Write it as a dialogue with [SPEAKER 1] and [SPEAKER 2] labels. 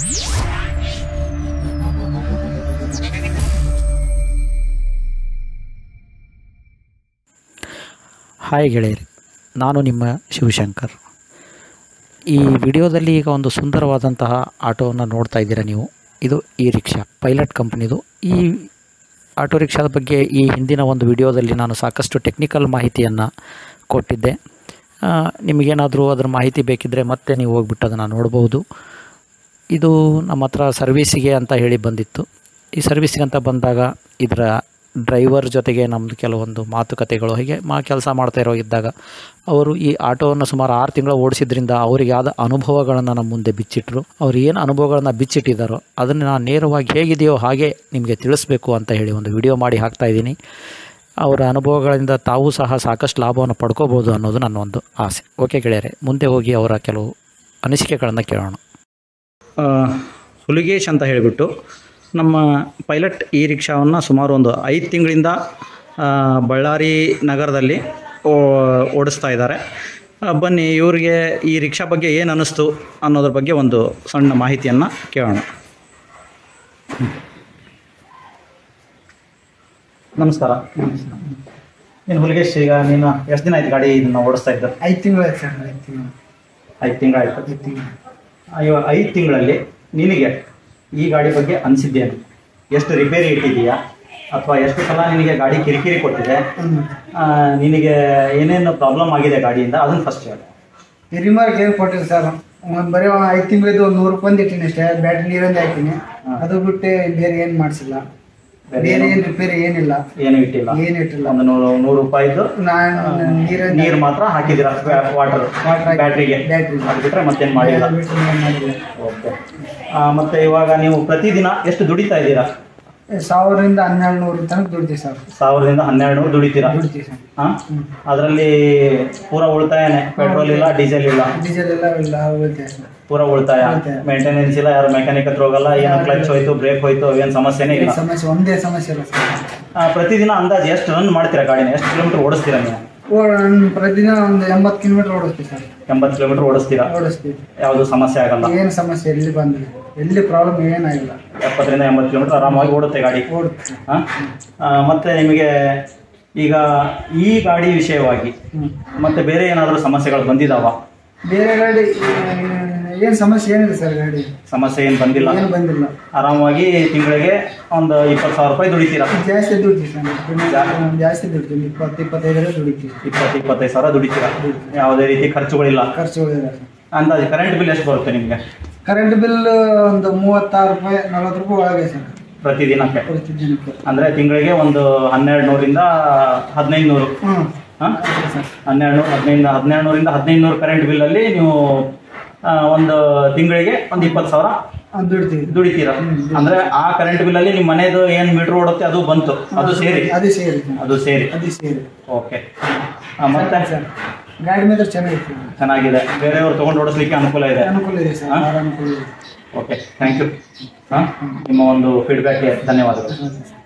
[SPEAKER 1] Hi ಗೆಳೆಯರಿ ನಾನು ನಿಮ್ಮ ಶಿವಶಂಕರ್ ಈ ವಿಡಿಯೋದಲ್ಲಿ ಈಗ ಒಂದು ಸುಂದರವಾದಂತಹ ಆಟೋವನ್ನು ನೋಡ್ತಾ ಇದ್ದೀರಾ ನೀವು ಇದು ಈ ರಿಕ್ಷಾ ಪೈಲಟ್ ಕಂಪ್ನಿದು ಈ ಆಟೋ ರಿಕ್ಷಾದ ಬಗ್ಗೆ ಈ ಹಿಂದಿನ ಒಂದು ವಿಡಿಯೋದಲ್ಲಿ ನಾನು ಸಾಕಷ್ಟು ಟೆಕ್ನಿಕಲ್ ಮಾಹಿತಿಯನ್ನು ಕೊಟ್ಟಿದ್ದೆ ಆ, ನಿಮಗೇನಾದರೂ ಅದರ ಮಾಹಿತಿ ಬೇಕಿದ್ದರೆ ಮತ್ತೆ ನೀವು ಹೋಗ್ಬಿಟ್ಟು ಅದನ್ನು ನೋಡ್ಬೋದು ಇದು ನಮ್ಮ ಹತ್ರ ಸರ್ವೀಸಿಗೆ ಅಂತ ಹೇಳಿ ಬಂದಿತ್ತು ಈ ಸರ್ವೀಸಿಗೆ ಅಂತ ಬಂದಾಗ ಇದರ ಡ್ರೈವರ್ ಜೊತೆಗೆ ನಮ್ಮದು ಕೆಲವೊಂದು ಮಾತುಕತೆಗಳು ಹೀಗೆ ಮಾ ಕೆಲಸ ಮಾಡ್ತಾ ಇರೋ ಇದ್ದಾಗ ಅವರು ಈ ಆಟೋವನ್ನು ಸುಮಾರು ಆರು ತಿಂಗಳು ಓಡಿಸಿದ್ರಿಂದ ಅವರಿಗೆ ಆದ ಅನುಭವಗಳನ್ನು ನಮ್ಮ ಮುಂದೆ ಬಿಚ್ಚಿಟ್ರು ಅವ್ರು ಏನು ಅನುಭವಗಳನ್ನು ಬಿಚ್ಚಿಟ್ಟಿದ್ದಾರೋ ಅದನ್ನು ನಾನು ನೇರವಾಗಿ ಹೇಗಿದೆಯೋ ಹಾಗೆ ನಿಮಗೆ ತಿಳಿಸ್ಬೇಕು ಅಂತ ಹೇಳಿ ಒಂದು ವಿಡಿಯೋ ಮಾಡಿ ಹಾಕ್ತಾ ಇದ್ದೀನಿ ಅವರ ಅನುಭವಗಳಿಂದ ತಾವೂ ಸಹ ಸಾಕಷ್ಟು ಲಾಭವನ್ನು ಪಡ್ಕೋಬೋದು ಅನ್ನೋದು ನನ್ನ ಒಂದು ಆಸೆ ಓಕೆ ಗೆಳೆಯರೆ ಮುಂದೆ ಹೋಗಿ ಅವರ ಕೆಲವು ಅನಿಸಿಕೆಗಳನ್ನು ಕೇಳೋಣ ಹುಲಿಗೇಶ್ ಅಂತ ಹೇಳಿಬಿಟ್ಟು ನಮ್ಮ ಪೈಲಟ್ ಈ ರಿಕ್ಷಾವನ್ನು ಸುಮಾರು ಒಂದು ಐದು ತಿಂಗಳಿಂದ ಆ, ಬಳ್ಳಾರಿ ನಗರದಲ್ಲಿ ಓ- ಓಡಿಸ್ತಾ ಇದ್ದಾರೆ ಆ, ಬನ್ನಿ ಇವರಿಗೆ ಈ ರಿಕ್ಷಾ ಬಗ್ಗೆ ಏನು ಅನ್ನಿಸ್ತು ಅನ್ನೋದ್ರ ಬಗ್ಗೆ ಒಂದು ಸಣ್ಣ ಮಾಹಿತಿಯನ್ನು ಕೇಳೋಣ ನಮಸ್ಕಾರ ನೀನು ಹುಲಿಗೇಶ್ ಈಗ ನೀನು ಎಷ್ಟು ದಿನ ಆಯ್ತು ಗಾಡಿ ಇದನ್ನು ಓಡಿಸ್ತಾ ಇದ್ದ
[SPEAKER 2] ಐದು ತಿಂಗಳು ಆಯ್ತು ಸರ್ ಐದು ತಿಂಗಳು
[SPEAKER 1] ಐದು ತಿಂಗಳಾಯ್ತು
[SPEAKER 2] ಐದು ತಿಂಗಳು
[SPEAKER 1] ಇವಾಗ ಐದು ತಿಂಗಳಲ್ಲಿ ನಿನಗೆ ಈ ಗಾಡಿ ಬಗ್ಗೆ ಅನಿಸಿದ್ದೇನು ಎಷ್ಟು ರಿಪೇರಿ ಇಟ್ಟಿದೆಯಾ ಅಥವಾ ಎಷ್ಟು ಸಲ ನಿನಗೆ ಗಾಡಿ ಕಿರಿಕಿರಿ ಕೊಟ್ಟಿದೆ
[SPEAKER 2] ಹ್ಞೂ
[SPEAKER 1] ಆ, ನಿನಗೆ ಏನೇನು ಪ್ರಾಬ್ಲಮ್ ಆಗಿದೆ ಗಾಡಿಯಿಂದ ಅದನ್ನು ಫಸ್ಟ್ ಹೇಳಿ
[SPEAKER 2] ರಿಮಾರ್ಕ್ ಏನು ಕೊಟ್ಟಿಲ್ಲ ಸರ್ ಒಂದು ಬರೀ ಒಂದು ಐದು ತಿಂಗಳಿದ್ದು ಒಂದು ನೂರು ರೂಪಾಯಿ ಇಟ್ಟಿನಿ ಅಷ್ಟೇ ಬ್ಯಾಟ್ರಿ ನೀರೊಂದು ಹಾಕಿನಿ
[SPEAKER 1] ಹಾ.
[SPEAKER 2] ಅದು ಬಿಟ್ಟು ಬೇರೆ ಏನು ಮಾಡಿಸಿಲ್ಲ
[SPEAKER 1] ಬೇರೆ
[SPEAKER 2] ಬೇರೆ
[SPEAKER 1] ಏನು?
[SPEAKER 2] ಏನು ರಿಪೇರಿ ಏನಿಲ್ಲ
[SPEAKER 1] ಏನು ಇಟ್ಟಿಲ್ಲ
[SPEAKER 2] ಏನು ಇಟ್ಟಿಲ್ಲ
[SPEAKER 1] ಒಂದು ನೂರು ನೂರು ರೂಪಾಯಿದ್ದು
[SPEAKER 2] ನಾನು ನೀರೊಂದು
[SPEAKER 1] ನೀರು ಮಾತ್ರ ಹಾಕಿದ್ದೀರಾ ವಾಟರ್
[SPEAKER 2] Water ಹಾಕಿ-
[SPEAKER 1] ಬ್ಯಾಟ್ರಿಗೆ
[SPEAKER 2] ಬ್ಯಾಟ್ರಿ.
[SPEAKER 1] ಅದು ಬಿಟ್ಟರೆ ಮತ್ತೇನು ಮಾಡಿಲ್ಲ
[SPEAKER 2] ಬಿಟ್ಟು ಏನು ಮಾಡಿಲ್ಲ
[SPEAKER 1] ಓಕೆ ಮತ್ತೆ ಇವಾಗ ನೀವು ಪ್ರತಿದಿನ ಎಷ್ಟು ದುಡಿತಾ ಇದ್ದೀರಾ
[SPEAKER 2] ಸಾವಿರದಿಂದ ಹನ್ನೆರಡು ನೂರು ತನಕ ದುಡ್ತೀವಿ ಸರ್
[SPEAKER 1] ಸಾವಿರದಿಂದ ಹನ್ನೆರಡು ನೂರು ದುಡಿತೀರಾ
[SPEAKER 2] ದುಡ್ತೀವಿ ಸರ್
[SPEAKER 1] ಹಾಂ ಅದರಲ್ಲಿ ಪೂರ ಉಳಿತಾಯನೇ ಪೆಟ್ರೋಲ್ ಇಲ್ಲ ಡೀಸೆಲ್ ಇಲ್ಲ
[SPEAKER 2] ಡೀಸೆಲ್ ಎಲ್ಲ ಇಲ್ಲ ಉಳಿತೀವಿ ಸರ್
[SPEAKER 1] ಪೂರ ಉಳಿತಾಯ
[SPEAKER 2] ಉಳಿತಾಯ.
[SPEAKER 1] ಮೇಂಟೆನೆನ್ಸ್ ಇಲ್ಲ ಯಾರು ಮೆಕ್ಯಾನಿಕ್ ಹತ್ರ ಹೋಗಲ್ಲ ಏನೋ ಕ್ಲಚ್ ಹೋಯ್ತು ಬ್ರೇಕ್ ಹೋಯ್ತು ಏನು ಸಮಸ್ಯೆನೇ ಇಲ್ಲ
[SPEAKER 2] ಸಮಸ್ಯೆ ಒಂದೇ ಸಮಸ್ಯೆ ಇಲ್ಲ ಸರ್
[SPEAKER 1] ಆ, ಪ್ರತಿದಿನ ಅಂದಾಜು ಎಷ್ಟು ರನ್ ಮಾಡ್ತೀರಾ ಗಾಡಿನ ಎಷ್ಟು ಕಿಲೋಮೀಟರ್ ಓಡಿಸ್ತೀರಾ ನೀವು
[SPEAKER 2] ಓ- ನಾನು ಪ್ರತಿದಿನ ಒಂದು ಎಂಬತ್ತು ಕಿಲೋಮೀಟರ್ ಓಡಿಸ್ತೀವಿ ಸರ್
[SPEAKER 1] ಎಂಬತ್ತು ಕಿಲೋಮೀಟರ್ ಓಡಿಸ್ತೀರಾ
[SPEAKER 2] ಓಡಿಸ್ತೀವಿ
[SPEAKER 1] ಯಾವುದು ಸಮಸ್ಯೆ ಆಗಲ್ಲ
[SPEAKER 2] ಏನು ಸಮಸ್ಯೆ ಎಲ್ಲಿ ಬಂದಿಲ್ಲ ಎಲ್ಲಿ ಪ್ರಾಬ್ಲಮ್ ಏನಾಗಿಲ್ಲ
[SPEAKER 1] ಎಪ್ಪತ್ತರಿಂದ ಎಂಬತ್ತು ಕಿಲೋಮೀಟರ್ ಆರಾಮಾಗಿ ಓಡುತ್ತೆ ಗಾಡಿ
[SPEAKER 2] ಓಡುತ್ತೆ
[SPEAKER 1] ಆ? ಆ, ಮತ್ತೆ ನಿಮಗೆ ಈಗ ಈ ಗಾಡಿ ವಿಷಯವಾಗಿ
[SPEAKER 2] ಹ್ಮ್.
[SPEAKER 1] ಮತ್ತೆ ಬೇರೆ ಏನಾದರೂ ಸಮಸ್ಯೆಗಳು ಬಂದಿದಾವ
[SPEAKER 2] ಬೇರೆ ಗಾಡಿ ಏನು ಸಮಸ್ಯೆ ಏನಿಲ್ಲ ಸರ್ ಗಾಡಿ
[SPEAKER 1] ಸಮಸ್ಯೆ ಏನು ಬಂದಿಲ್ಲ
[SPEAKER 2] ಏನು ಬಂದಿಲ್ಲ
[SPEAKER 1] ಆರಾಮಾಗಿ ತಿಂಗಳಿಗೆ ಒಂದು ಇಪ್ಪತ್ತು ಸಾವಿರ ರೂಪಾಯಿ ದುಡಿತೀರಾ
[SPEAKER 2] ಜಾಸ್ತಿ ದುಡ್ತೀವಿ ಸರ್ ನಾವು ಜಾಸ್ತಿ ದುಡ್ತೀವಿ ಇಪ್ಪತ್ತು ಇಪ್ಪತ್ತೈದರ ದುಡಿತೀವಿ
[SPEAKER 1] ಇಪ್ಪತ್ತು ಇಪ್ಪತ್ತೈದು ಸಾವಿರ ದುಡಿತೀರಾ ಯಾವುದೇ ರೀತಿ ಖರ್ಚುಗಳಿಲ್ಲ
[SPEAKER 2] ಖರ್ಚು ಹೋಗಿಲ್ಲ ಸರ್
[SPEAKER 1] ಅಂದಾಜು ಕರೆಂಟ್ ಬಿಲ್ ಎಷ್ಟು ಬರುತ್ತೆ ನಿಮಗೆ
[SPEAKER 2] ಕರೆಂಟ್ ಬಿಲ್ ಒಂದು ಮೂವತ್ತಾರು ರೂಪಾಯಿ ನಲ್ವತ್ತು ರೂಪಾಯಿ ಒಳಗೆ ಸರ್
[SPEAKER 1] ಪ್ರತಿದಿನಕ್ಕೆ
[SPEAKER 2] ಪ್ರತಿದಿನಕ್ಕೆ
[SPEAKER 1] ಅಂದರೆ ತಿಂಗಳಿಗೆ ಒಂದು ಹನ್ನೆರಡು ನೂರಿಂದ ಹದಿನೈದು ನೂರು
[SPEAKER 2] ಹ್ಞೂ
[SPEAKER 1] ಹಾಂ
[SPEAKER 2] ಅದೇ ಸರ್
[SPEAKER 1] ಹನ್ನೆರಡು ನೂರು ಹದಿನೈದು ಹನ್ನೆರಡು ನೂರಿಂದ ಹದಿನೈದು ನೂರು ಕರೆಂಟ್ ಬಿಲ್ಲಲ್ಲಿ ನೀವು ಆ, ಒಂದು ತಿಂಗಳಿಗೆ ಒಂದು ಇಪ್ಪತ್ತು ಸಾವಿರ
[SPEAKER 2] ಅದು ದುಡಿತೀವಿ
[SPEAKER 1] ದುಡಿತೀರಾ ಅಂದ್ರೆ ಆ ಕರೆಂಟ್ ಬಿಲ್ಲಲ್ಲಿ ನಿಮ್ಮ ಮನೆದು ಏನು ಮೀಟರ್ ಓಡುತ್ತೆ ಅದು ಬಂತು ಅದು ಸೇರಿ
[SPEAKER 2] ಅದೇ ಸೇರಿ ಸರ್
[SPEAKER 1] ಅದು ಸೇರಿ
[SPEAKER 2] ಅದೇ ಸೇರಿ
[SPEAKER 1] ಓಕೆ ಮತ್ತೆ
[SPEAKER 2] ಸರ್ ಗಾಡಿ ಮಾತ್ರ ಚೆನ್ನಾಗಿತ್ತು
[SPEAKER 1] ಚೆನ್ನಾಗಿದೆ ಬೇರೆಯವರು ತಗೊಂಡು ಓಡಿಸ್ಲಿಕ್ಕೆ ಅನುಕೂಲ ಇದೆ
[SPEAKER 2] ಅನುಕೂಲ ಇದೆ ಸರ್
[SPEAKER 1] ಹಾ?
[SPEAKER 2] ಭಾಳ ಅನುಕೂಲ ಇದೆ
[SPEAKER 1] ಓಕೆ ಥ್ಯಾಂಕ್ ಯು ಹಾಂ ನಿಮ್ಮ ಒಂದು ಫೀಡ್ಬ್ಯಾಕ್ಗೆ ಧನ್ಯವಾದಗಳು
[SPEAKER 2] ಹೌದು ಸರ್